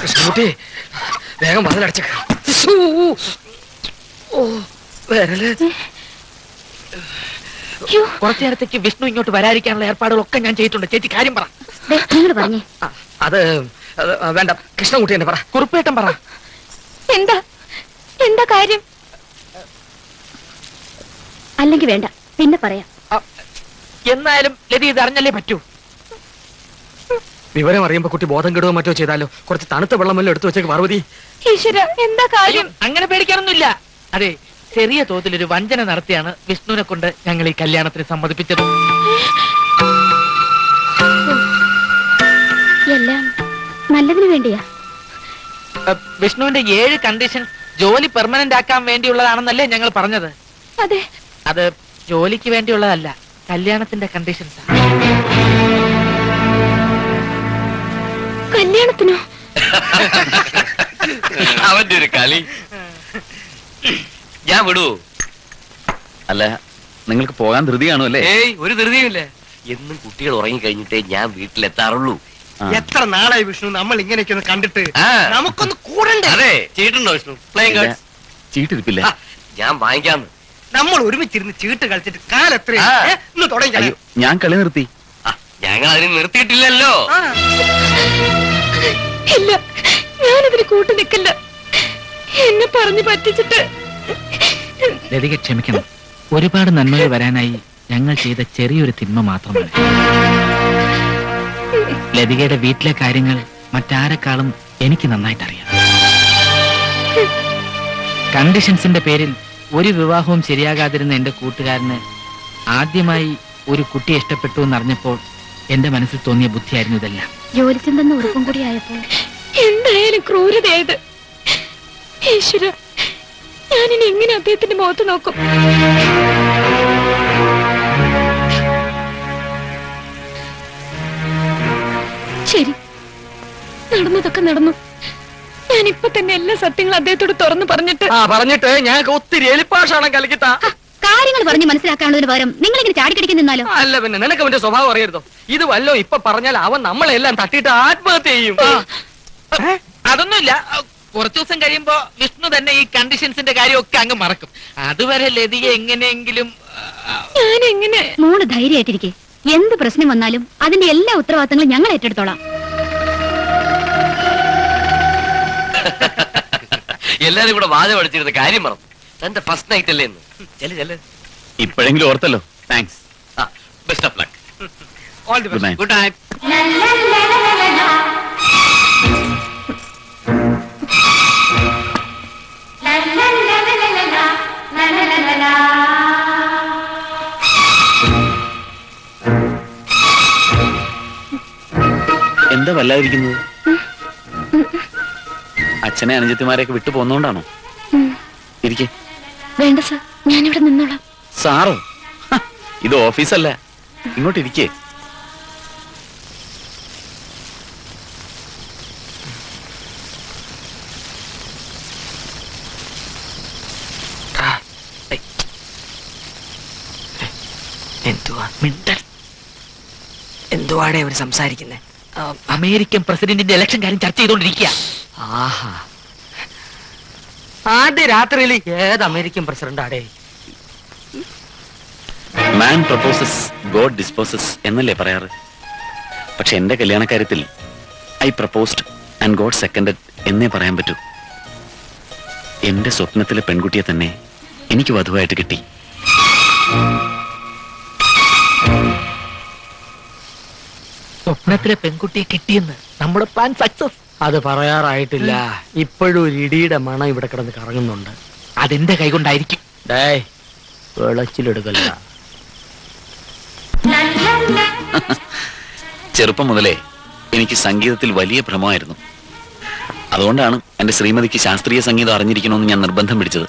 കൃഷ്ണൻകുട്ടി വേഗം വാതിലടച്ചേക്ക ഓ വേരല് കുറച്ചു നേരത്തേക്ക് വിഷ്ണു ഇങ്ങോട്ട് വരാതിരിക്കാനുള്ള ഏർപ്പാടുകളൊക്കെ ഞാൻ ചെയ്തിട്ടുണ്ട് ചേച്ചി കാര്യം പറ നിങ്ങൾ പറഞ്ഞേ ആ, അത് അത് വേണ്ട കൃഷ്ണൻകുട്ടി എന്നെ പറ കുറുപ്പേട്ടൻ പറ എന്താ എന്താ കാര്യം അല്ലെങ്കിൽ വേണ്ട പിന്നെ പറയാം ആ, എന്നാലും ലതി ഇത് അറിഞ്ഞല്ലേ പറ്റൂ വിവരം അറിയുമ്പോ കുട്ടി ബോധം കെടുകയോ മറ്റോ ചെയ്താലോ കുറച്ച് തണുത്ത വെള്ളം വല്ലതും എടുത്തു വെച്ചേക്ക് പാർവതി ഈശ്വര എന്താ കാര്യം അങ്ങനെ പേടിക്കാനൊന്നുമില്ല അതെ ചെറിയ തോതിൽ ഒരു വഞ്ചന നടത്തിയാണ് വിഷ്ണുവിനെ കൊണ്ട് ഞങ്ങൾ ഈ കല്യാണത്തിന് സമ്മതിപ്പിച്ചത് എല്ലാം നല്ലതിനു വേണ്ടിയാ ആ, വിഷ്ണുവിന്റെ ഏഴ് കണ്ടീഷൻസ് ജോലി പെർമനന്റ് ആക്കാൻ വേണ്ടിയുള്ളതാണെന്നല്ലേ ഞങ്ങൾ പറഞ്ഞത് അതെ അത് ജോലിക്ക് വേണ്ടിയുള്ളതല്ല കല്യാണത്തിന്റെ കണ്ടീഷൻസ് കല്യാണത്തിനോ അവന്റെ ഒരു കളി ഞാൻ വിടൂ അല്ല നിങ്ങൾക്ക് പോകാൻ ധൃതി കാണും അല്ലേ ഏയ് ഒരു ധൃതിയുമില്ല എന്നും കുട്ടികൾ ഉറങ്ങി കഴിഞ്ഞിട്ടേ ഞാൻ വീട്ടിലെത്താറുള്ളൂ ആ. എത്ര നാളായി വിഷ്ണു നമ്മൾ ഇങ്ങനെയൊക്കെ ഒന്ന് കണ്ടിട്ട് ആ. നമുക്കൊന്ന് കൂടണ്ടേ അതെ ചീട്ടുണ്ടോ വിഷ്ണു പ്ലേയിങ് ഇല്ല, കാർഡ്സ് ചീട്ടിരിപ്പില്ല ഞാൻ വാങ്ങിക്കാന്ന് നമ്മൾ ഒരുമിച്ചിരുന്ന് ചീട്ട് കളിച്ചിട്ട് കാലത്ര ആ. ഒന്ന് തുടങ്ങി അയ്യോ ഞാൻ കളി നിർത്തി ആ, ഞങ്ങൾ അതിന് നിർത്തിയിട്ടില്ലല്ലോ ഇല്ല ഞാനതിന് കൂട്ടു നിൽക്കില്ല എന്നെ പറഞ്ഞു പറ്റിച്ചിട്ട് ലതിക ക്ഷമിക്കണം ഒരുപാട് നന്മകൾ വരാനായി ഞങ്ങൾ ചെയ്ത ചെറിയൊരു തിന്മ മാത്രമാണ് ലതികയുടെ വീട്ടിലെ കാര്യങ്ങൾ മറ്റാരെക്കാളും എനിക്ക് നന്നായിട്ട് അറിയാം കണ്ടീഷൻസിന്റെ പേരിൽ ഒരു വിവാഹവും ശരിയാകാതിരുന്ന എന്റെ കൂട്ടുകാരന് ആദ്യമായി ഒരു കുട്ടിയെ ഇഷ്ടപ്പെട്ടു എന്നറിഞ്ഞപ്പോൾ എന്റെ മനസ്സിൽ തോന്നിയ ബുദ്ധിയായിരുന്നു ഇതെല്ലാം ജോലി ചിന്തെന്ന് ഉറപ്പും കൂടി ആയപ്പോ എന്തായാലും ക്രൂരതയത് ഈശ്വര ഞാനിനി എങ്ങനെ അദ്ദേഹത്തിന്റെ മുഖത്ത് നോക്കും ശരി നടന്നതൊക്കെ നടന്നു ഞാൻ ഇപ്പൊ തന്നെ എല്ലാ സത്യങ്ങളും അദ്ദേഹത്തോട് തുറന്നു പറഞ്ഞിട്ട് ആ പറഞ്ഞിട്ട് ഞങ്ങൾക്ക് ഒത്തിരി എലിപ്പാഷാണ് കലക്കിത്ത കാര്യങ്ങൾ പറഞ്ഞ് മനസ്സിലാക്കാനുള്ളതിന് പകരം നിങ്ങൾ ഇങ്ങനെ ചാടിക്കടിക്കാൻ നിന്നാലോ അല്ല പിന്നെ നിനക്ക് അവന്റെ സ്വഭാവം അറിയരുതോ ഇത് വല്ലോ ഇപ്പൊ പറഞ്ഞാൽ അവൻ നമ്മളെല്ലാം തട്ടിയിട്ട് ആത്മഹത്യ ചെയ്യും അതൊന്നുമില്ല കുറച്ചു ദിവസം കഴിയുമ്പോ വിഷ്ണു തന്നെ ഈ കണ്ടീഷൻസിന്റെ കാര്യമൊക്കെ അങ്ങ് മറക്കും അതുവരെ ലതിക എങ്ങനെയെങ്കിലും ഞാൻ എങ്ങനെ മോള് ധൈര്യമായിട്ടിരിക്കെ എന്ത് പ്രശ്നം വന്നാലും അതിന്റെ എല്ലാ ഉത്തരവാദിത്തങ്ങളും ഞങ്ങൾ ഏറ്റെടുത്തോളാം എല്ലാരും കൂടെ വാദം അടിച്ചിരുന്ന കാര്യം മറന്നു തന്റെ ഫസ്റ്റ് നൈറ്റ് അല്ലേ എന്ന് ചെല് ചെല് ഇപ്പോഴെങ്കിലും ഓർത്തല്ലോ താങ്ക്സ് ആ best of luck all the good night good night എന്താ വല്ലാതിരിക്കുന്നത് അച്ഛനെ അനുജത്തിമാരെയൊക്കെ വിട്ടു പോന്നോണ്ടാണോ ഇരിക്കെ വേണ്ട സർ ഞാനിവിടെ നിന്നോളാം സാറോ ഹ, ഇത് ഓഫീസല്ല ഇങ്ങോട്ട് ഇരിക്കേ എന്തുവാ മിണ്ടൽ എന്തുവാടെ അവർ സംസാരിക്കുന്നേ അമേരിക്കൻ പ്രസിഡന്റിന്റെ ഇലക്ഷൻ കാര്യം ചർച്ച ചെയ്തുകൊണ്ടിരിക്കുക ആഹാ ആദ്യ രാത്രിയിൽ ഏത് അമേരിക്കൻ പ്രസിഡന്റ് ആടേ മാൻ പ്രപ്പോസസ് ഗോഡ് ഡിസ്പോസസ് എന്നല്ലേ പറയാറ് പക്ഷെ എന്റെ കല്യാണക്കാര്യത്തിൽ I proposed and God second എന്നേ പറയാൻ പറ്റൂ എന്റെ സ്വപ്നത്തിലെ പെൺകുട്ടിയെ തന്നെ എനിക്ക് വധുവായിട്ട് കിട്ടി സ്വപ്നത്തിലെ പെൺകുട്ടിയെ കിട്ടിയെന്ന് നമ്മുടെ പ്ലാൻ സക്സസ് അത് പറയാറായിട്ടില്ല ഇപ്പോഴും ഒരു ഇടിയുടെ മണം ഇവിടെ കിടന്ന് കറങ്ങുന്നുണ്ട് അതെന്റെ കൈകൊണ്ടായിരിക്കും ഡേ വെളച്ചിലെടുക്കല്ല ചെറുപ്പം മുതലേ എനിക്ക് സംഗീതത്തിൽ വലിയ ഭ്രമമായിരുന്നു അതുകൊണ്ടാണ് എന്റെ ശ്രീമതിക്ക് ശാസ്ത്രീയ സംഗീതം അറിഞ്ഞിരിക്കണമെന്ന് ഞാൻ നിർബന്ധം പിടിച്ചത്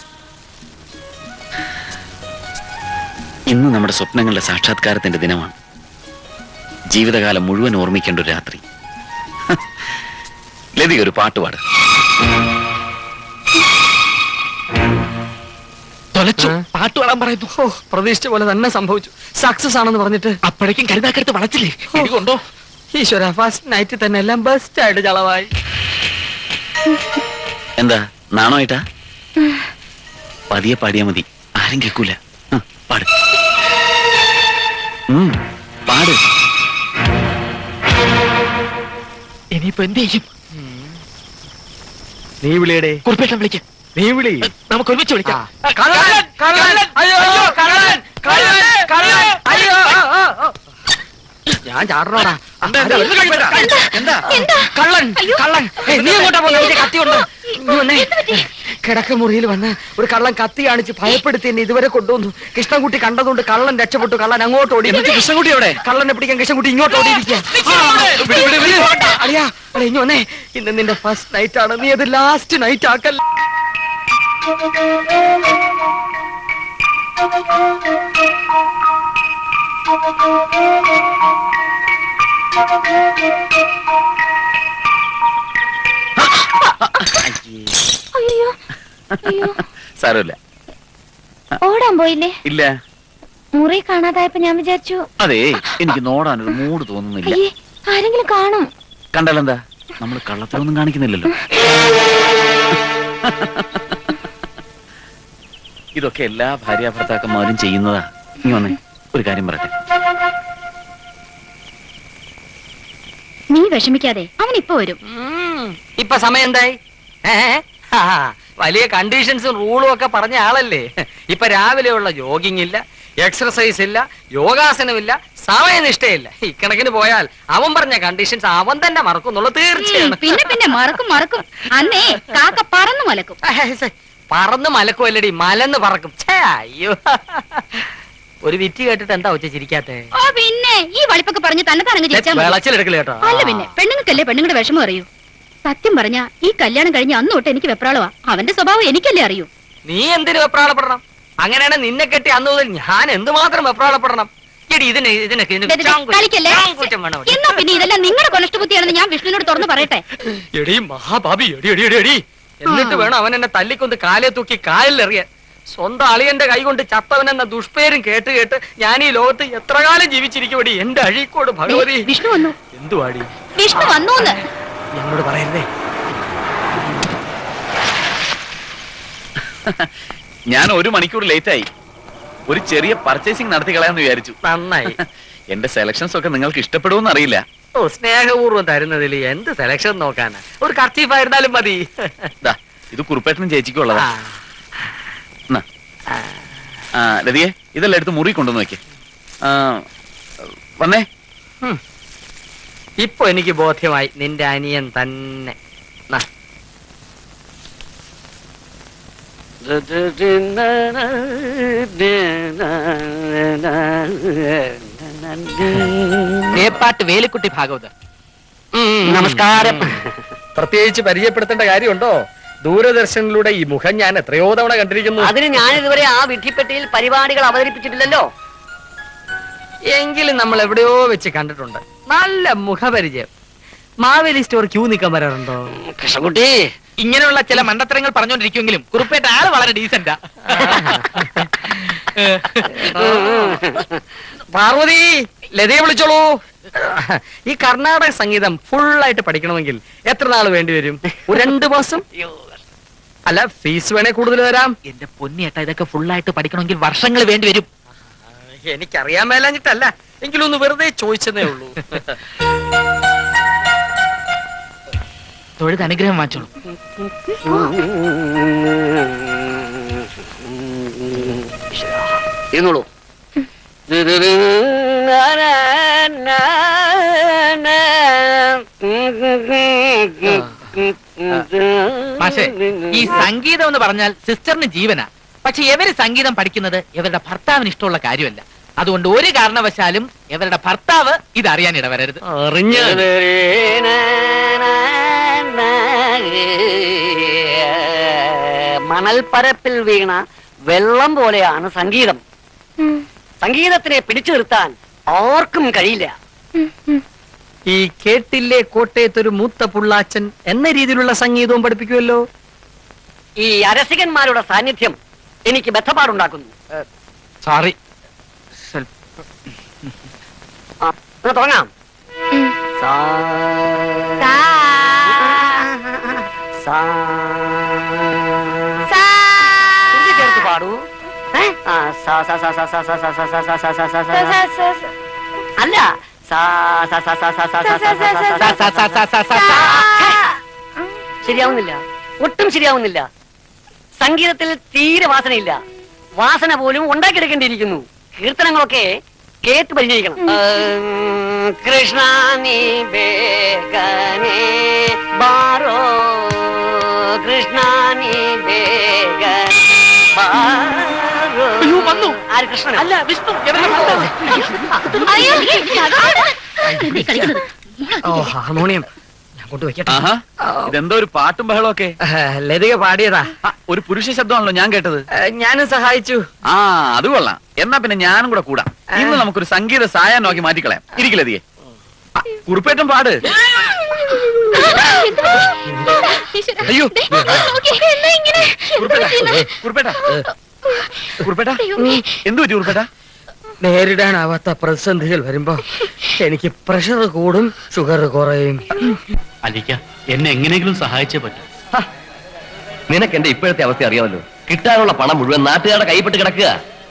ഇന്ന് നമ്മുടെ സ്വപ്നങ്ങളുടെ സാക്ഷാത്കാരത്തിന്റെ ദിനമാണ് ജീവിതകാലം മുഴുവൻ ഓർമ്മിക്കേണ്ട ഒരു രാത്രി ഹ, ലതിക ഒരു പാട്ടുപാട് തൊലച്ചു ആ? പാട്ട് പാടാൻ പറയുന്നു ഓ പ്രതീക്ഷിച്ച പോലെ തന്നെ സംഭവിച്ചു സക്സസ് ആണെന്ന് പറഞ്ഞിട്ട് അപ്പോഴേക്കും കരുതാക്കടുത്ത് വളച്ചില്ലേ കൊണ്ടോ ഈശ്വര ഫസ്റ്റ് നൈറ്റിൽ തന്നെ എല്ലാം ബെസ്റ്റ് ആയിട്ട് ചളവായി എന്താ നാണമായിട്ടാ പതിയെ പാടിയാ മതി ആരും കേൾക്കൂല ആ, പാട് ഉം, പാട് ഇനിയിപ്പോ എന്ത് ചെയ്യും നീ വിളിയടേ കുറിപ്പേട്ടൻ വിളിക്ക നീ വിളി നമുക്ക് ഒരുമിച്ച് വിളിക്കാം കള്ളൻ കള്ളൻ അയ്യോ കള്ളൻ കള്ളൻ കള്ളൻ അയ്യോ ആ, ആ, ആ. ഞാൻ ചാടണോടാ എന്താ കള്ളൻ കള്ളൻ ഏയ്, നീ എങ്ങോട്ടാ പോകുന്നത് എനിക്ക് കത്തി കൊണ്ട് നീ വന്നേ കിടക്കമുറിയിൽ വന്ന് ഒരു കള്ളൻ കത്തി കാണിച്ച് ഭയപ്പെടുത്തി എന്നെ ഇതുവരെ കൊണ്ടുവന്നു കൃഷ്ണൻകുട്ടി കണ്ടതുകൊണ്ട് കള്ളൻ രക്ഷപ്പെട്ടു കള്ളൻ അങ്ങോട്ട് ഓടി എന്നിട്ട് കൃഷ്ണൻകുട്ടി എവിടെ? കള്ളനെ പിടിക്കാൻ കൃഷ്ണൻകുട്ടി ഇങ്ങോട്ട് ഓടിയിരിക്കുക അളിയാ അളിയ ഇനി വന്നേ ഇന്ന് നിന്റെ ഫസ്റ്റ് നൈറ്റ് ആണ് നീ അത് ലാസ്റ്റ് നൈറ്റ് ആക്കല്ല അയ്യോ അയ്യോ സാരമില്ല ഓടാൻ പോയില്ലേ ഇല്ല മുറി കാണാതായപ്പോ ഞാൻ വിചാരിച്ചു അതെ എനിക്ക് നോടാനൊരു മൂഡ് തോന്നുന്നില്ല അയ്യേ ആരെങ്കിലും കാണും കണ്ടാലെന്താ നമ്മൾ കള്ളത്തിലൊന്നും കാണിക്കുന്നില്ലല്ലോ ഇതൊക്കെ എല്ലാ ഭാര്യ ഭർത്താക്കന്മാരും ചെയ്യുന്നതാ നീ വന്നേ ഒരു കാര്യം പറയട്ടെ നീ വിഷമിക്കാതെ അവൻ ഇപ്പൊ വരും ഉം. ഇപ്പൊ സമയം എന്തായി ഏ? ആ, വലിയ കണ്ടീഷൻസും റൂളും ഒക്കെ പറഞ്ഞ ആളല്ലേ ഇപ്പൊ രാവിലെയുള്ള ജോഗിങ് ഇല്ല എക്സർസൈസ് ഇല്ല യോഗാസനമില്ല സമയനിഷ്ഠയില്ല ഇക്കണക്കിന് പോയാൽ അവൻ പറഞ്ഞ കണ്ടീഷൻസ് അവൻ തന്നെ മറക്കും എന്നുള്ളത് തീർച്ചയാണ് പിന്നെ പിന്നെ മറക്കും മറക്കും അന്നേ കാക്ക പറന്നു മലക്കും ഏ, സെ, പറന്ന് മലക്കുമല്ലടി മലന്ന് പറക്കും ഛേ, അയ്യോ ഒരു വിറ്റ് കേട്ടിട്ട് എന്താ ഉച്ച ചിരിക്കാത്തെ ഓ പിന്നെ ഈ വളിപ്പൊക്കെ പറഞ്ഞ് തന്നെ തനങ്ങ് ജയിച്ചാ മതി. വിളച്ചിലെടുക്കല കേട്ടോ അല്ല പിന്നെ പെണ്ണുങ്ങൾക്കല്ലേ പെണ്ണുങ്ങളുടെ വിഷമം അറിയൂ സത്യം പറഞ്ഞ ഈ കല്യാണം കഴിഞ്ഞ് അന്ന് തൊട്ട് എനിക്ക് വെപ്രാളവാ അവന്റെ സ്വഭാവം എനിക്കല്ലേ അറിയൂ നീ എന്തിനു വെപ്രാളപ്പെടണം അങ്ങനെയാണ് നിന്നെ കെട്ടി അന്ന് മുതൽ ഞാൻ എന്തുമാത്രം വെപ്രാളപ്പെടണം എടി ഇതിന് ഇതിനൊക്കെ ഇതിന് ദേ, ദേ, ചാങ്കുറ്റം- കളിക്കല്ലേ ചാങ്കുറ്റം വേണം ഇവിടെ. എന്നാ പിന്നെ ഇതെല്ലാം നിങ്ങളുടെ കൊലഷ്ടബുദ്ധിയാണെന്ന് ഞാൻ വിഷ്ണുവിനോട് തുറന്നു പറയട്ടെ എടി മഹാഭാബി എടി എടി എടി എടി എന്നിട്ട് ആ. വേണം അവൻ എന്നെ തല്ലിക്കൊന്ന് കാലെ തൂക്കി കാലിലെറിയാൻ സ്വന്തം അളിയന്റെ കൈ കൊണ്ട് ചത്തവൻ എന്ന ദുഷ്പേരും കേട്ട് കേട്ട് ഞാൻ ഈ ലോകത്ത് എത്ര കാലം ജീവിച്ചിരിക്കുമടി എന്റെ അഴീക്കോട് ഭഗവതി ദേ, വിഷ്ണു വന്നു എന്തുവാടി വിഷ്ണു വന്നൂന്ന് എന്നോട് പറയരുതേ ഞാൻ ഒരു മണിക്കൂർ ലേറ്റ് ആയി ഒരു ചെറിയ പർച്ചേസിംഗ് നടത്തി കളയാന്ന് വിചാരിച്ചു നന്നായി എന്റെ സെലക്ഷൻസ് ഒക്കെ നിങ്ങൾക്ക് ഇഷ്ടപ്പെടുമെന്ന് അറിയില്ല ഓ സ്നേഹപൂർവ്വം തരുന്നതിൽ എന്ത് സെലക്ഷൻ നോക്കാനാ ഒരു കർച്ചീഫ് ആയിരുന്നാലും മതി ദാ, ഇത് കുറുപ്പേട്ടനും ചേച്ചിക്കും ഉള്ളതാ ആ. എന്നാ. ആ ലതിയെ ഇതെല്ലാം എടുത്ത് മുറി കൊണ്ടുവന്ന് വെക്കേ വന്നേ ഹും. ഇപ്പൊ എനിക്ക് ബോധ്യമായി നിന്റെ അനിയൻ തന്നെ നാ. മേപ്പാട്ട് വേലിക്കുട്ടി ഭാഗവതർ ഉം, നമസ്കാരം പ്രത്യേകിച്ച് പരിചയപ്പെടുത്തേണ്ട കാര്യമുണ്ടോ ദൂരദർശനിലൂടെ ഈ മുഖം ഞാൻ എത്രയോ തവണ കണ്ടിരിക്കുന്നു അതിന് ഞാൻ ഇതുവരെ ആ വിഡ്ഢിപ്പെട്ടിയിൽ പരിപാടികൾ അവതരിപ്പിച്ചിട്ടില്ലല്ലോ എങ്കിലും നമ്മൾ എവിടെയോ വെച്ച് കണ്ടിട്ടുണ്ട് നല്ല മുഖപരിചയം മാവേലി സ്റ്റോർ ക്യൂ നിൽക്കാൻ വരാറുണ്ടോ കൃഷ്ണൻകുട്ടി ഇങ്ങനെയുള്ള ചില മണ്ടത്തരങ്ങൾ പറഞ്ഞുകൊണ്ടിരിക്കുമെങ്കിലും കുറുപ്പേട്ട ആള് വളരെ ഡീസന്റാ പാർവതി ലതയെ വിളിച്ചോളൂ ഈ കർണാടക സംഗീതം ഫുൾ ആയിട്ട് പഠിക്കണമെങ്കിൽ എത്ര നാൾ വേണ്ടി വരും ഒരു രണ്ട് മാസം അല്ല ഫീസ് വേണേ കൂടുതൽ തരാം എന്റെ പൊന്നിയേട്ട ഇതൊക്കെ ഫുള്ളായിട്ട് പഠിക്കണമെങ്കിൽ വർഷങ്ങൾ വേണ്ടി വരും എനിക്കറിയാൻ മേലാഞ്ഞിട്ടല്ല എങ്കിലും ഒന്ന് വെറുതെ ചോദിച്ചതേ ഉള്ളൂ തൊഴുത് അനുഗ്രഹം വാങ്ങിച്ചോളൂ ഇരുന്നോളൂ മാഷേ ഈ സംഗീതം എന്ന് പറഞ്ഞാൽ സിസ്റ്ററിന് ജീവനാ പക്ഷെ ഇവര് സംഗീതം പഠിക്കുന്നത് ഇവരുടെ ഭർത്താവിന് ഇഷ്ടമുള്ള കാര്യമല്ല അതുകൊണ്ട് ഒരു കാരണവശാലും ഇവരുടെ ഭർത്താവ് ഇത് അറിയാൻ ഇടവരരുത് അറിഞ്ഞ മണൽപ്പരപ്പിൽ വീണ വെള്ളം പോലെയാണ് സംഗീതം ഉം, സംഗീതത്തിനെ പിടിച്ചു നിർത്താൻ ആർക്കും കഴിയില്ല ഉം, ഉം. ഈ കേട്ടില്ലേ കോട്ടയത്തൊരു മൂത്ത പുള്ളാച്ചൻ എന്ന രീതിയിലുള്ള സംഗീതവും പഠിപ്പിക്കുമല്ലോ ഈ അരസികന്മാരുടെ സാന്നിധ്യം എനിക്ക് ബന്ധപ്പാടുണ്ടാക്കുന്നു സോറി ആ, എന്നാ തുടങ്ങാം ഉം. സാ സാ. സാ ശ്രുതി ചേർത്ത് പാടൂ ഏ? ആ, സാ, സാ, സാ, സാ, സാ, സാ, സാ, സാ, സാ, സാ, സാ, സാ, സാ, സാ. അല്ല സാ, സാ, സാ, സാ, സാ, സാ, സാ, സാ, സാ, സാ, സാ, സാ, സാ, സാ, സാ, സാ. ശരിയാവുന്നില്ല ഒട്ടും ശരിയാവുന്നില്ല സംഗീതത്തിൽ തീരെ വാസനയില്ല വാസന പോലും ഉണ്ടാക്കിയെടുക്കേണ്ടിയിരിക്കുന്നു കീർത്തനങ്ങളൊക്കെ കേട്ട് പരിചയിക്കണം ഉം, കൃഷ്ണ നീ ബേഗനെ ബാരോ കൃഷ്ണ നീ ബേഗൻ ബാരോ അയ്യോ, വന്നു. ആര് കൃഷ്ണൻ അല്ല വിഷ്ണു എവരുടെ ഭർത്താവ് അയ്യോ നീ കളിക്കുന്നത് ഓ ഹാർമോണിയം ഞാൻ കൊണ്ടുവയ്ക്കട്ടെ ആഹാ ഇതെന്തോ ഒരു പാട്ടും ബഹളമൊക്കെ ലതിക പാടിയതാ ആ, ഒരു പുരുഷ ശബ്ദമാണല്ലോ ഞാൻ കേട്ടത് ഏ, ഞാനും സഹായിച്ചു ആ അത് കൊള്ളാം എന്നാ പിന്നെ ഞാനും കൂടെ കൂടാം ഇന്ന് നമുക്കൊരു സംഗീത സായാഹ്നമാക്കി മാറ്റിക്കളയാം ഇരിക്കില്ലതിയെ കുറിപ്പേറ്റം പാട് അയ്യോ. കുറിപ്പേട്ട കുറിപ്പേട്ട കുറിപ്പേട്ട എന്തു പറ്റി കുറിപ്പേട്ട നേരിടാനാവാത്ത പ്രതിസന്ധികൾ വരുമ്പോ എനിക്ക് പ്രഷർ കൂടും ഷുഗർ കുറയും അലിക്ക എന്നെ എങ്ങനെയെങ്കിലും സഹായിച്ചേ പറ്റൂ നിനക്ക് എന്റെ ഇപ്പോഴത്തെ അവസ്ഥ അറിയാമല്ലോ കിട്ടാനുള്ള പണം മുഴുവൻ നാട്ടുകാരുടെ കൈപ്പെട്ട് കിടക്കുക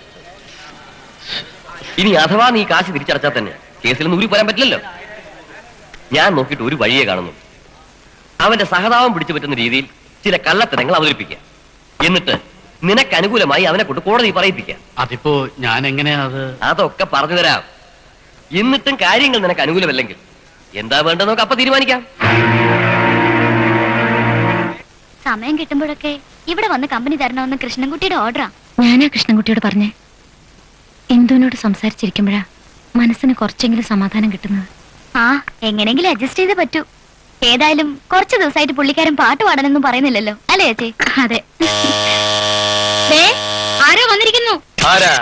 ഇനി അഥവാ നീ കാശ് തിരിച്ചടച്ചാൽ തന്നെ കേസിൽ നിന്ന് ഊരി പോരാൻ പറ്റില്ലല്ലോ ഞാൻ നോക്കിയിട്ട് ഒരു വഴിയെ കാണുന്നു അവന്റെ സഹതാപം പിടിച്ചു പറ്റുന്ന രീതിയിൽ ചില കള്ളത്തരങ്ങൾ അവതരിപ്പിക്കുക എന്നിട്ട് നിനക്ക് അനുകൂലമായി അവനെ കൊണ്ട് കോടതി പറയിപ്പിക്കുക അതിപ്പോ ഞാൻ എങ്ങനെയാ അത് അതൊക്കെ പറഞ്ഞു തരാം എന്നിട്ടും കാര്യങ്ങൾ നിനക്ക് അനുകൂലമല്ലെങ്കിൽ എന്താ വേണ്ടത് നമുക്ക് അപ്പൊ തീരുമാനിക്കാം സമയം കിട്ടുമ്പോഴൊക്കെ ഇവിടെ വന്ന് കമ്പനി തരണമെന്ന് കൃഷ്ണൻകുട്ടിയുടെ ഓർഡറാ ഞാനാ കൃഷ്ണൻകുട്ടിയോട് പറഞ്ഞേ ഇന്ദുവിനോട് സംസാരിച്ചിരിക്കുമ്പോഴാ മനസ്സിന് കുറച്ചെങ്കിലും സമാധാനം കിട്ടുന്നത് ആ എങ്ങനെങ്കിലും അഡ്ജസ്റ്റ് ചെയ്തേ പറ്റൂ ഏതായാലും കുറച്ച് ദിവസമായിട്ട് പുള്ളിക്കാരൻ പാട്ട് പാടാനൊന്നും പറയുന്നില്ലല്ലോ അല്ലേ ചേച്ചി അതെ ദേ, ആരോ വന്നിരിക്കുന്നു ആരാ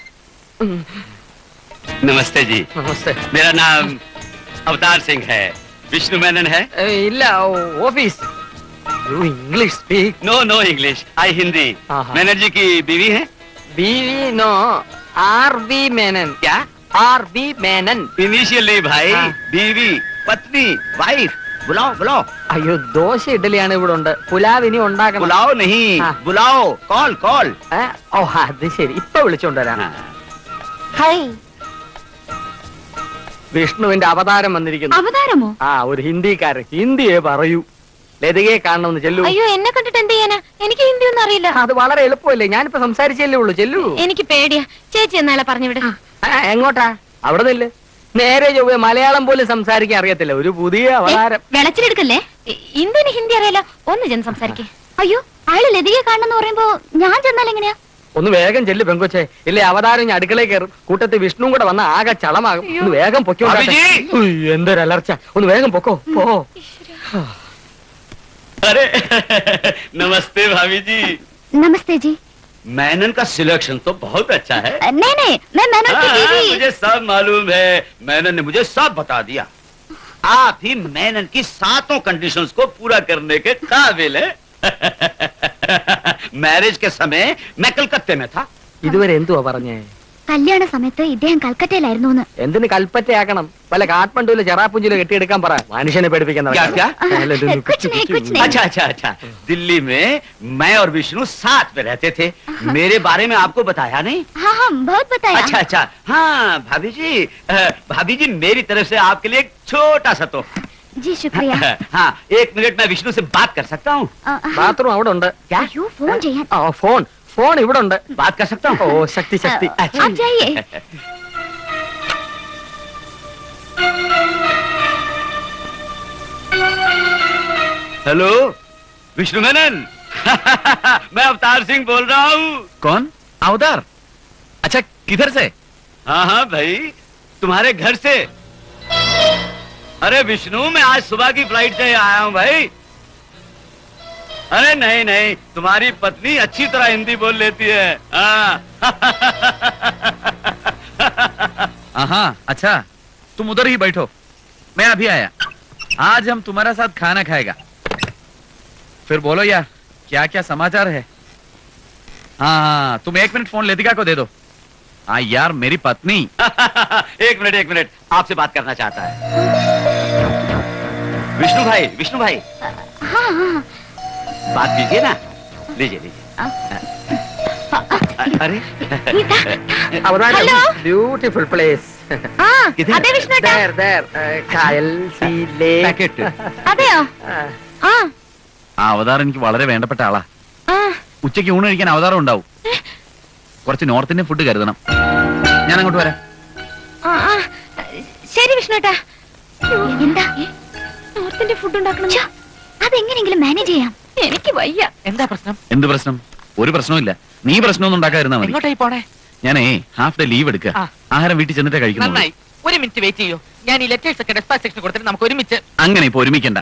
നമസ്തേ ജി നമസ്തേ मेरा नाम अवतार सिंह है विष्णु मेनन है ഏ, ഇല്ല office you English speak no no English I Hindi आहा। मैनन जी की बीवी है B V no R V Menon क्या ആർ വി മേനൻ इनिशियल नहीं भाई हाँ। बीवी पत्नी वाइफ बुलाओ बुलाओ അയ്യോ ദോശ ഇഡലിയാണ് ഇവിടെ ഉണ്ട് പുലാവ് ഇനി ഉണ്ടാക്കണം बुलाओ नहीं हाँ। बुलाओ कॉल कॉल ഏ? ഓ അത് ശരി ഇപ്പൊ വിളിച്ചോണ്ടുവരാം ഹായ് വിഷ്ണുവിന്റെ അവതാരം വന്നിരിക്കുന്നു അവതാരമോ ആ ഒരു ഹിന്ദിക്കാരൻ ഹിന്ദിയെ പറയൂ ലതികയെ കാണണമെന്ന് ചെല്ലു അയ്യോ എന്നെ കണ്ടിട്ട് എന്ത് ചെയ്യാനാ എനിക്ക് ഹിന്ദി ഒന്നും അറിയില്ല അത് വളരെ എളുപ്പമല്ലേ ഞാനിപ്പോ സംസാരിച്ചല്ലേ ഉള്ളൂ ചെല്ലു എനിക്ക് പേടിയാ ചേച്ചി എന്നാളെ പറഞ്ഞു വിട ആ, എങ്ങോട്ടാ അവിടെ നില്ല് നേരെ ചൊവ്വേ മലയാളം പോലും സംസാരിക്കാൻ അറിയത്തില്ല ഒരു പുതിയ അവതാരം വെളച്ചിലെടുക്കല്ലേ ഇന്ദുവിന് ഹിന്ദി അറിയാലോ ഒന്ന് ചെന്ന് സംസാരിക്കേ അയ്യോ അയാള് ലതികയെ കാണണമെന്ന് പറയുമ്പോ ഞാൻ ചെന്നാൽ എങ്ങനെയാ ഒന്ന് വേഗം ചെല്ലു പെങ്കൊച്ചെ ഇല്ലേ അവതാരം ഞാൻ അടുക്കളയിൽ കയറും കൂട്ടത്തിൽ വിഷ്ണുവും കൂടെ വന്ന ആകെ ചളമാകും ഒന്ന് വേഗം പൊക്കോ അഭിജി! എന്തൊരു അലർച്ച ഒന്ന് വേഗം പൊക്കോ പോ अरे नमस्ते भाभी जी നമസ്തേ ജി मैनन का सिलेक्शन तो बहुत अच्छा है नहीं नहीं मैं मैनन की हाँ, बीवी मुझे सब मालूम है मैनन ने मुझे सब बता दिया आप ही मैनन की सातों कंडीशंस को पूरा करने के काबिल है मैरिज के समय मैं कलकत्ते में था ഇതുവരെ എന്തുവാ പറഞ്ഞേ കല്യാണ സമയത്ത് ഇദ്ദേഹം കൽക്കട്ടയിലായിരുന്നു എന്ന് എന്തിന് കൽപ്പറ്റയാക്കണം വല്ല കാഠ്മണ്ഡുവിലെ ചെറാപ്പുഞ്ചിലെ കെട്ടിയെടുക്കാൻ പറ മനുഷ്യനെ പേടിപ്പിക്കാൻ क्या क्या कुछ नहीं कुछ नहीं अच्छा अच्छा अच्छा दिल्ली में मैं और विष्णु साथ में रहते थे मेरे बारे में आपको बताया नहीं हाँ हाँ बहुत बताया अच्छा अच्छा हाँ भाभी जी अ, भाभी जी मेरी तरफ से आपके लिए एक छोटा सा तो जी शुक्रिया हाँ एक मिनट मैं विष्णु से बात कर सकता हूँ आ, हाँ, ബാത്റൂം അവിടെ ഉണ്ട് अयो फोन ചെയ്യാൻ ആ ഫോൺ ഫോൺ ഇവിടെ ഉണ്ട് बात कर सकता ഓ हूँ ശക്തി ശക്തി आ, आप जाइए हेलो विष्णु मेनन मैं अवतार सिंह बोल रहा हूँ कौन अवतार अच्छा किधर से हाँ हाँ भाई तुम्हारे घर से अरे विष्णु मैं आज सुबह की फ्लाइट से आया हूँ भाई अरे नहीं नहीं तुम्हारी पत्नी अच्छी तरह हिंदी बोल लेती है हाँ हाँ अच्छा तुम उधर ही बैठो मैं अभी आया आज हम तुम्हारा साथ खाना खाएगा फिर बोलो यार क्या क्या समाचार है हाँ हाँ तुम एक मिनट फोन लेतिका को दे दो हाँ यार मेरी पत्नी एक मिनट एक मिनट आपसे बात करना चाहता है विष्णु भाई विष्णु भाई हाँ हाँ बात कीजिए ना लीजिए लीजिए अरे അവതാരം Hello. ബ്യൂട്ടിഫുൾ പ്ലേസ് ആ ഇതേ- അതെ വിഷ്ണുട്ടാ കായൽ സീ ലേക്ക് पैकेट അതെയോ ആ ആ അവതാർ എനിക്ക് വളരെ വേണ്ടപ്പെട്ട ആളാ ആ ഉച്ചയ്ക്ക് ഊണ് കഴിക്കാൻ അവതാരം ഉണ്ടാവും കുറച്ച് നോർത്ത് ഇന്ത്യൻ ഫുഡ് കരുതണം ഞാൻ അങ്ങോട്ട് വരാം ആ, ആ. ശരി വിഷ്ണുട്ടാ എന്താ നോർത്തിന്റെ ഫുഡ് ഉണ്ടാക്കണം അതെങ്ങനെയെങ്കിലും മാനേജ് ചെയ്യാം എനിക്ക് വയ്യ എന്താ പ്രശ്നം എന്ത് പ്രശ്നം ഒരു പ്രശ്നവുമില്ല നീ പ്രശ്നമൊന്നും ഉണ്ടാക്കാതിരുന്നാ മതി എങ്ങോട്ടായി പോണേ ഞാനേ ഹാഫ് ഡേ ലീവ് എടുക്കുക ആ. ആഹാരം വീട്ടിൽ ചെന്നിട്ടേ കഴിക്കുന്നു നന്നായി ഒരു മിനിറ്റ് വെയിറ്റ് ചെയ്യൂ ഞാൻ ഈ ലെറ്റേഴ്സ് ഒക്കെ ഡെസ്പാച്ച് സെക്ഷൻ കൊടുത്തിട്ട് നമുക്ക് ഒരുമിച്ച് അങ്ങനെ ഇപ്പൊ ഒരുമിക്കണ്ട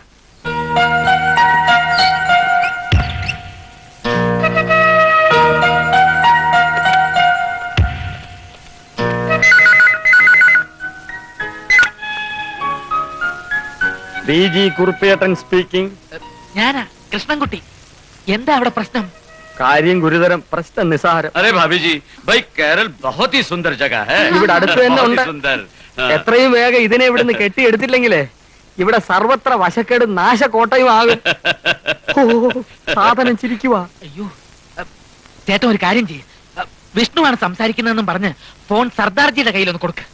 ഡി ജി കുറുപ്പേട്ടൻ സ്പീക്കിംഗ് ഞാനാ കൃഷ്ണൻകുട്ടി എന്താ അവിടെ പ്രശ്നം കാര്യം ഗുരുതരം പ്രശ്നം നിസാരം अरे भाभी जी भाई केरल बहुत ही सुंदर जगह है ഇവിടെ അടുത്ത് തന്നെ बहुत ഉണ്ട് ही सुंदर हाँ। എത്രയും വേഗം ഇതിനെ ഇവിടുന്ന് കെട്ടിയെടുത്തില്ലെങ്കിലേ ഇവിടെ സർവത്ര വശക്കേട് നാശക്കോട്ടയും ആകും ഓ, സാധനം ചിരിക്കുവാ അയ്യോ അ, ചേട്ടൻ ഒരു കാര്യം ചെയ്യും വിഷ്ണുവാണ് സംസാരിക്കുന്നതെന്നും പറഞ്ഞ് ഫോൺ സർദാർജിയുടെ കയ്യിലൊന്ന് കൊടുക്ക്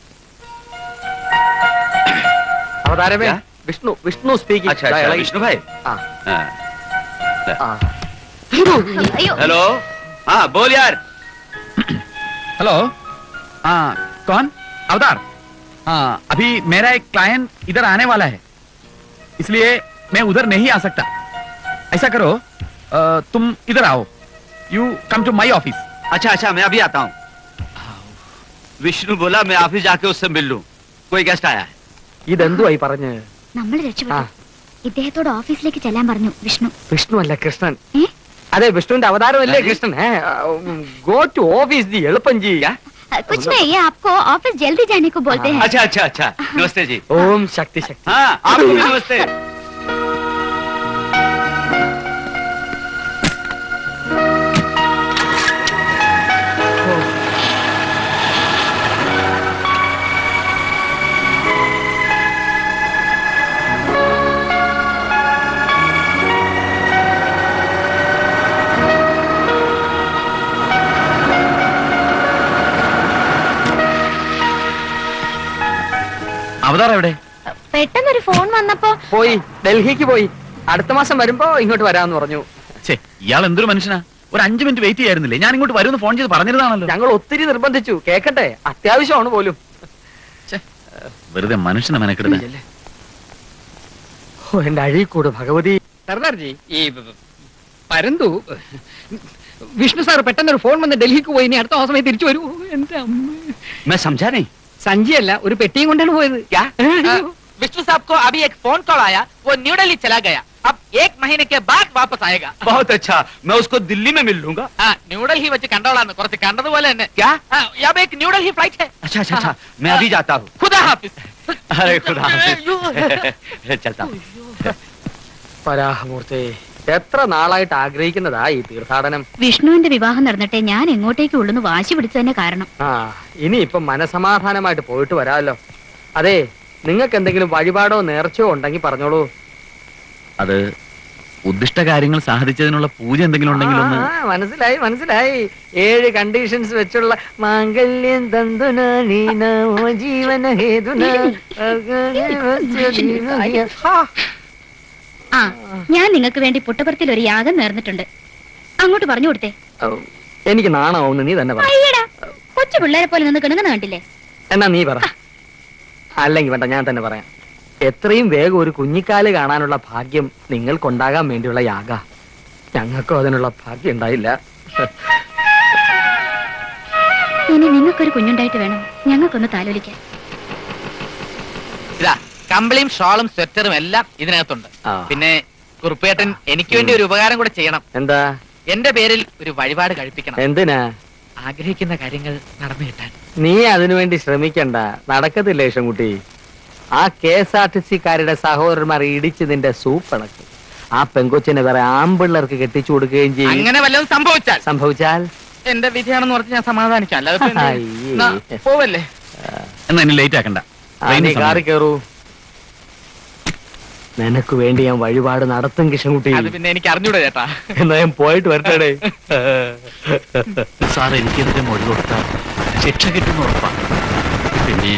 അവതാരമേ क्या? വിഷ്ണു വിഷ്ണു സ്പീക്കിംഗ് अच्छा अच्छा विष्णु भाई ആ हाँ। ആ അയ്യോ हेलो हाँ बोल यार हेलो हाँ कौन अवतार हाँ अभी मेरा एक क्लाइंट इधर आने वाला है इसलिए मैं उधर नहीं आ सकता ऐसा करो अ, तुम इधर आओ you come to my office अच्छा अच्छा मैं अभी आता हूँ विष्णु बोला मैं ऑफिस जाके उससे मिल लूँ कोई गेस्ट आया है ഇതെന്തുവായി പറഞ്ഞ് നമ്മൾ ആ രക്ഷപ്പെട്ടു ഇദ്ദേഹത്തോട് ഓഫീസിലേക്ക് ചെല്ലാൻ പറഞ്ഞു വിഷ്ണു വിഷ്ണു അല്ല കൃഷ്ണൻ ഏ അതെ വിഷ്ണുവിന്റെ അവതാരമല്ലേ കൃഷ്ണൻ ഗോ ടു ഓഫീസ് ജി എളുപ്പം ചെയ്യുക कुछ नहीं ये आपको ऑफिस जल्दी जाने को बोलते हैं अच्छा अच्छा अच्छा नमस्ते जी ഓം ശക്തി ശക്തി हाँ आपको भी नमस्ते അവതാർ എവിടെ പെട്ടെന്നൊരു ഫോൺ വന്നപ്പോ പോയി ഡൽഹിക്ക് പോയി അടുത്ത മാസം വരുമ്പോ ഇങ്ങോട്ട് വരാന്ന് പറഞ്ഞു ഛേ ഇയാൾ എന്തൊരു മനുഷ്യനാ ഒരു അഞ്ചു മിനിറ്റ് വെയിറ്റ് ചെയ്യായിരുന്നില്ലേ ഞാൻ ഇങ്ങോട്ട് വരുമെന്ന് ഫോൺ ചെയ്ത് പറഞ്ഞിരുന്നാണല്ലോ ഞങ്ങൾ ഒത്തിരി നിർബന്ധിച്ചു കേക്കട്ടെ അത്യാവശ്യമാണ് പോലും വെറുതെ മനുഷ്യനെ മെനക്കെടുത്ത ഓ എന്റെ അഴീക്കൂട് ഭഗവതി സർദാർജി ഈ പരന്തു വിഷ്ണു സാർ പെട്ടെന്ന് ഒരു ഫോൺ വന്ന് ഡൽഹിക്ക് പോയി ഇനി അടുത്ത മാസമായി തിരിച്ചു വരൂ എന്റെ അമ്മ मैं समझा नहीं സഞ്ചിയല്ല ഒരു പെട്ടിയും കൊണ്ടാണ് പോയത് अ, विष्णु साहब को अभी एक फोन कॉल आया वो न्यू दिल्ली चला गया अब एक महीने के बाद वापस आएगा बहुत अच्छा मैं उसको दिल्ली में मिल लूंगा ആ ന്യൂഡൽഹി വെച്ച് കണ്ടോളാന്ന് കുറച്ച് കണ്ടതുപോലെ തന്നെ ആ, यहाँ पे एक न्यू दिल्ली फ्लाइट है अच्छा अच्छा अच्छा मैं अभी जाता हूँ खुदा हाफिज अरे खुदा अयो। हाफिज चलता हूँ പരാഹമൂർത്തി എത്ര നാളായിട്ട് ആഗ്രഹിക്കുന്നതാ ഈ തീർത്ഥാടനം വിഷ്ണുവിന്റെ വിവാഹം നടന്നിട്ടേ ഞാൻ എങ്ങോട്ടേക്ക് ഉള്ളെന്ന് വാശി പിടിച്ചതിന്റെ കാരണം ആ ഇനി ഇപ്പൊ മനസമാധാനമായിട്ട് പോയിട്ട് വരാമല്ലോ അതെ നിങ്ങൾക്ക് എന്തെങ്കിലും വഴിപാടോ നേർച്ചയോ ഉണ്ടെങ്കിൽ പറഞ്ഞോളൂ അത് ഉദ്ദിഷ്ട കാര്യങ്ങൾ സാധിച്ചതിനുള്ള പൂജ എന്തെങ്കിലും ഉണ്ടെങ്കിൽ ഒന്ന് ആ, മനസ്സിലായി മനസ്സിലായി ഏഴ് കണ്ടീഷൻസ് വെച്ചുള്ള മാംഗല്യം തന്തുന നീന ഓ ജീവന ഹേതുന ഹാ, ആ ഞാൻ നിങ്ങൾക്ക് വേണ്ടി പുട്ടപുറത്തിൽ ഒരു യാഗം നേർന്നിട്ടുണ്ട് അങ്ങോട്ട് പറഞ്ഞു കൊടുത്തേ ഓ, എനിക്ക് നാണമാവുന്നു നീ തന്നെ പറ അയ്യടാ കൊച്ചു പിള്ളേരെ പോലെ നിന്ന് കിണങ്ങുന്ന കണ്ടില്ലേ എന്നാ നീ പറ അല്ലെങ്കിൽ വേണ്ട ഞാൻ തന്നെ പറയാം എത്രയും വേഗം ഒരു കുഞ്ഞിക്കാല് കാണാനുള്ള ഭാഗ്യം നിങ്ങൾക്കുണ്ടാകാൻ വേണ്ടിയുള്ള യാഗ ഞങ്ങൾക്കും അതിനുള്ള ഭാഗ്യം ഉണ്ടായില്ല ഇനി നിങ്ങൾക്കൊരു കുഞ്ഞുണ്ടായിട്ട് വേണം ഞങ്ങൾക്കൊന്ന് താലോലിക്കാൻ ഇതാ കമ്പിളിയും ഷോളും സ്വെറ്ററും എല്ലാം ഇതിനകത്തുണ്ട് ആ. പിന്നെ കുറുപ്പേട്ടൻ എനിക്ക് വേണ്ടി ഒരു ഉപകാരം കൂടെ ചെയ്യണം എന്താ എന്റെ പേരിൽ ഒരു വഴിപാട് കഴിപ്പിക്കണം എന്തിനാ ആഗ്രഹിക്കുന്ന കാര്യങ്ങൾ നടന്നു കിട്ടാൻ നീ അതിനുവേണ്ടി ശ്രമിക്കണ്ട നടക്കത്തില്ല യേശുകുട്ടി ആ കെ എസ് ആർ ടി സിക്കാരുടെ സഹോദരന്മാർ ഇടിച്ച് നിന്റെ സൂപ്പിളക്കും ആ പെങ്കൊച്ചിനെ വേറെ ആമ്പിള്ളേർക്ക് കെട്ടിച്ചു കൊടുക്കുകയും ചെയ്യും അങ്ങനെ വല്ലതും സംഭവിച്ചാൽ സംഭവിച്ചാൽ എന്റെ വിധിയാണെന്ന് പറഞ്ഞ് ഞാൻ സമാധാനിക്കാം അല്ലാതെ ഇപ്പൊ എന്ത് ചെയ്യും? അയ്യേ. എന്നാ, പോവല്ലേ എന്നാ ഇനി ലേറ്റ് ആക്കണ്ട ആ, ട്രെയിനിന് നീ സമയം. കാറി കയറൂ നിനക്ക് വേണ്ടി ഞാൻ വഴിപാട് നടത്തും കിഷൻകുട്ടി അത് പിന്നെ എനിക്ക് അറിഞ്ഞൂടാ ചേട്ടാ എന്നാ ഞാൻ പോയിട്ട് വരട്ടെ സാർ എനിക്കെതിരെ മൊഴി കൊടുത്താൽ ശിക്ഷ കിട്ടുന്ന ഉറപ്പാണ് പിന്നെ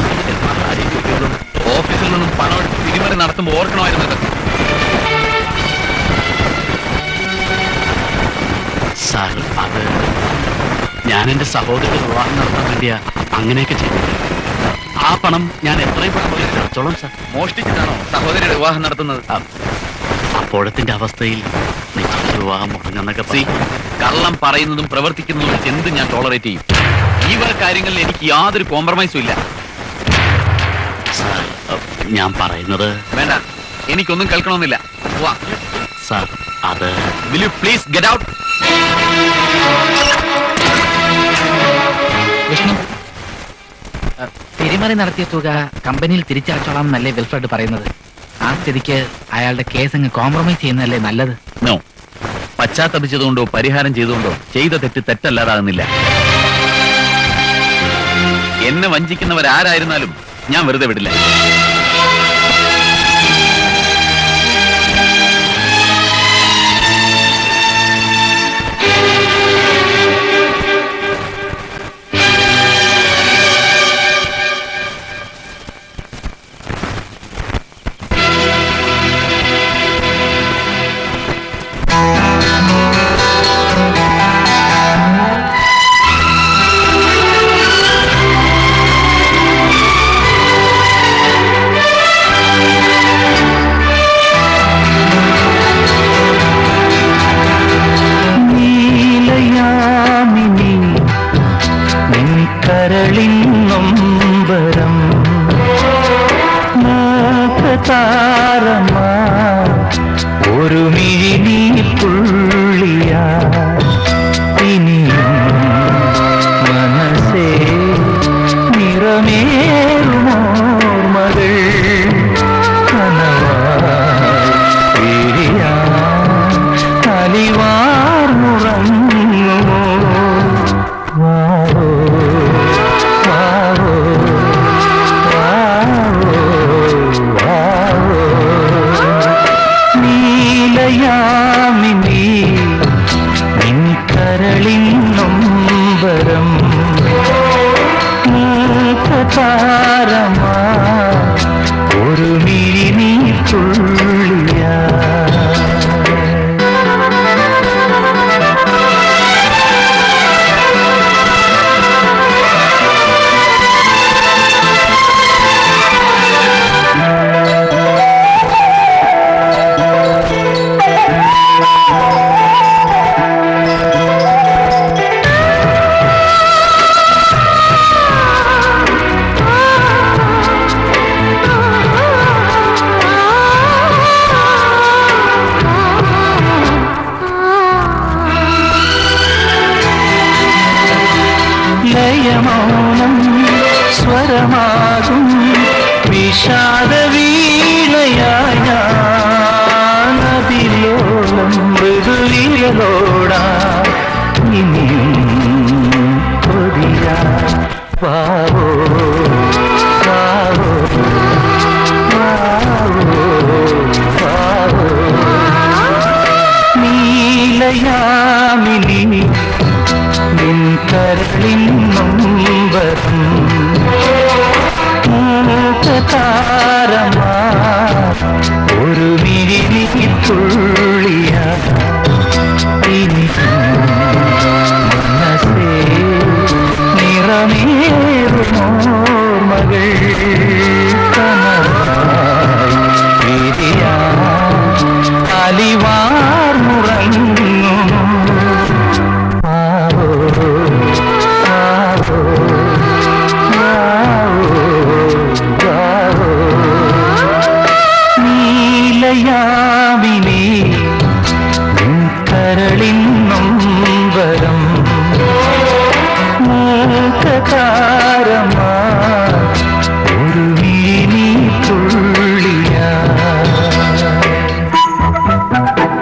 ഓഫീസിൽ നിന്നും പണം എടുത്ത് തിരിമറി നടത്തുമ്പോൾ ഓർക്കണമായിരുന്നത് സാർ അത് ഞാൻ എന്റെ സഹോദരിയുടെ വിവാഹം നടത്താൻ വേണ്ടിയാ അങ്ങനെയൊക്കെ ചെയ്തത് ആ പണം ഞാൻ എത്രയും പെട്ടെന്ന് തിരിച്ചോളാം സാർ മോഷ്ടിച്ചിട്ടാണോ സഹോദരിയുടെ വിവാഹം നടത്തുന്നത് അ- അപ്പോഴത്തിന്റെ അവസ്ഥയിൽ നിശ്ചയിച്ച വിവാഹം മുടങ്ങുന്നൊക്കെ സി കള്ളം പറയുന്നതും പ്രവർത്തിക്കുന്നതും വെച്ച് എന്ത് ഞാൻ ടോളറേറ്റ് ചെയ്യും ഈ വക കാര്യങ്ങളിൽ എനിക്ക് യാതൊരു കോംപ്രമൈസും ഇല്ല സാർ ഞാൻ പറയുന്നത് വേണ്ട എനിക്കൊന്നും കേൾക്കണമെന്നില്ല വാ സാർ അത് will you please get out Vishnu അഹ്, തിരിമറി നടത്തിയ തുക കമ്പനിയിൽ തിരിച്ചടച്ചോളാം എന്നല്ലേ വിൽഫ്രഡ് പറയുന്നത് ആ സ്ഥിതിക്ക് അയാളുടെ കേസ് അങ്ങ് കോംപ്രമൈസ് ചെയ്യുന്നതല്ലേ നല്ലത് നോ പശ്ചാത്തപിച്ചതുകൊണ്ടോ പരിഹാരം ചെയ്തുകൊണ്ടോ ചെയ്ത തെറ്റ് തെറ്റല്ലാതാകുന്നില്ല എന്നെ വഞ്ചിക്കുന്നവരാരായിരുന്നാലും ഞാൻ വെറുതെ വിടില്ല നീലയാമിനി നിൻ കരളിൻ നൊമ്പരം താരമാ ഒരു മിഴി പുള്ളിയാ ഇനിയും മനസ്സേ നിറമേറുമോർമകൾ കനവായി പിരിയാൻ അലിവാർമുറങ്ങുമോ വാവോ വാവോ വാവോ വാവോ നീലയാമിനി നിൻ കരളിൻ നൊമ്പരം താരമാ ഒരു മിഴി നീ തുള്ളിയാ ലയമൗനം സ്വരമാകും വിഷാദ വീണയായ നദിലോളം മൃദുലിയലോടാ ഇനിയും കൊതിയാ വാവോ വാവോ വാവോ വാവോ നീലയാമിനി നിൻ കരളിൻ നൊമ്പരം താരമാ ഒരു മിഴി തുള്ളിയ ഇനി മനസ്സേ നിറമേറുമോർമകൾ കനവായി വിരിയാ അലിവാർമുറങ്ങുന്നു ആവോ ആവോ ആവോ ആവോ നീലയാവിനെ നിൻ കരളിൻ നൊമ്പരം മൂക്കതാരമാ ഒരു മിഴി തുള്ളിയാ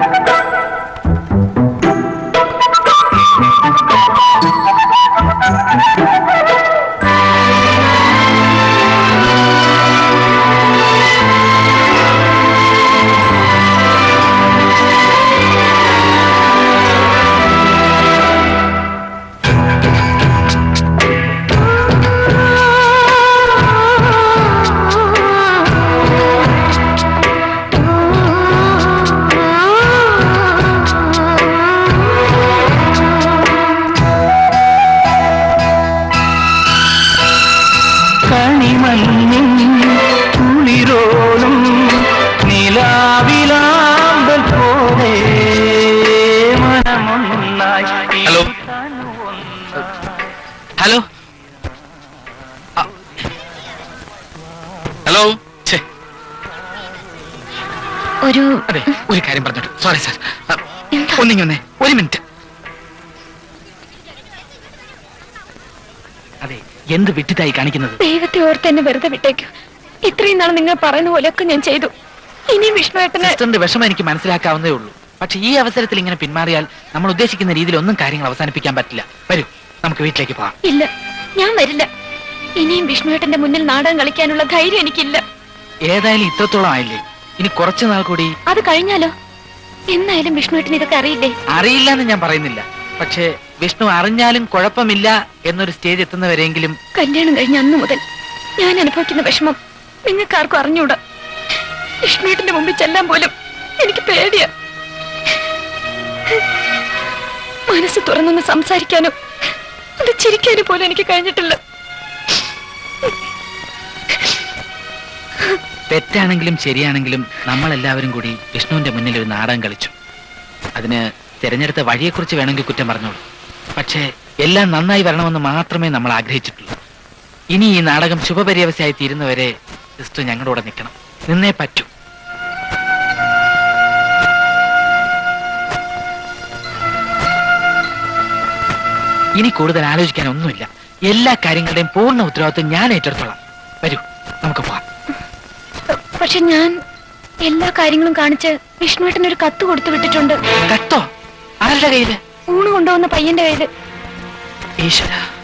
അതെ ഒരു കാര്യം പറഞ്ഞോട്ടെ സോറി സാർ ഒന്നിങ്ങൊന്നേ ഒരു മിനിറ്റ് അതെ എന്ത് വിട്ടിട്ടായി കാണിക്കുന്നത് ദൈവത്തെ ഓർത്ത് എന്നെ വെറുതെ വിട്ടേക്കു ഇത്രയും നാൾ നിങ്ങൾ പറയുന്ന പോലെയൊക്കെ ഞാൻ ചെയ്തു ഇനിയും വിഷ്ണുവേട്ടന് സിസ്റ്ററിന്റെ വിഷമം എനിക്ക് മനസ്സിലാക്കാവുന്നേ ഉള്ളൂ പക്ഷെ ഈ അവസരത്തിൽ ഇങ്ങനെ പിന്മാറിയാൽ നമ്മൾ ഉദ്ദേശിക്കുന്ന രീതിയിൽ ഒന്നും കാര്യങ്ങൾ അവസാനിപ്പിക്കാൻ പറ്റില്ല വരൂ നമുക്ക് വീട്ടിലേക്ക് പോവാം ഇല്ല ഞാൻ വരില്ല ഇനിയും വിഷ്ണുവേട്ടന്റെ മുന്നിൽ നാടകം കളിക്കാനുള്ള ധൈര്യം എനിക്കില്ല ഏതായാലും ഇത്രത്തോളം ആയില്ലേ ഇനി കുറച്ചു നാൾ കൂടി അത് കഴിഞ്ഞാലോ എന്നായാലും വിഷ്ണുവേട്ടന് ഇതൊക്കെ അറിയില്ലേ അറിയില്ല എന്ന് ഞാൻ പറയുന്നില്ല പക്ഷേ വിഷ്ണു അറിഞ്ഞാലും കുഴപ്പമില്ല എന്നൊരു സ്റ്റേജ് എത്തുന്നവരെങ്കിലും കല്യാണം കഴിഞ്ഞ അന്ന് മുതൽ ഞാൻ അനുഭവിക്കുന്ന വിഷമം നിങ്ങൾക്കാർക്കും അറിഞ്ഞൂടാ വിഷ്ണുവേട്ടന്റെ മുമ്പിൽ ചെല്ലാൻ പോലും എനിക്ക് പേടിയാ മനസ്സ് തുറന്നൊന്ന് സംസാരിക്കാനോ അത് ചിരിക്കാനും പോലും എനിക്ക് കഴിഞ്ഞിട്ടില്ല തെറ്റാണെങ്കിലും ശരിയാണെങ്കിലും നമ്മളെല്ലാവരും കൂടി വിഷ്ണുവിന്റെ മുന്നിൽ ഒരു നാടകം കളിച്ചു അതിന് തിരഞ്ഞെടുത്ത വഴിയെക്കുറിച്ച് വേണമെങ്കിൽ കുറ്റം പറഞ്ഞോളൂ പക്ഷേ എല്ലാം നന്നായി വരണമെന്ന് മാത്രമേ നമ്മൾ ആഗ്രഹിച്ചിട്ടുള്ളൂ ഇനി ഈ നാടകം ശുഭപര്യവസായി തീരുന്നവരെ സിസ്റ്റർ ഞങ്ങളുടെ കൂടെ നിൽക്കണം നിന്നേ പറ്റൂ ഇനി കൂടുതൽ ആലോചിക്കാൻ ഒന്നുമില്ല എല്ലാ കാര്യങ്ങളുടെയും പൂർണ്ണ ഉത്തരവാദിത്വം ഞാൻ ഏറ്റെടുത്തോളാം വരൂ നമുക്ക് പോവാം പക്ഷെ ഞാൻ എല്ലാ കാര്യങ്ങളും കാണിച്ച് വിഷ്ണുവേട്ടന് ഒരു കത്ത് കൊടുത്തു വിട്ടിട്ടുണ്ട് കത്തോ ആരുടെ കയ്യില് ഊണ് കൊണ്ടുവന്ന പയ്യന്റെ കയ്യില് ഈശ്വര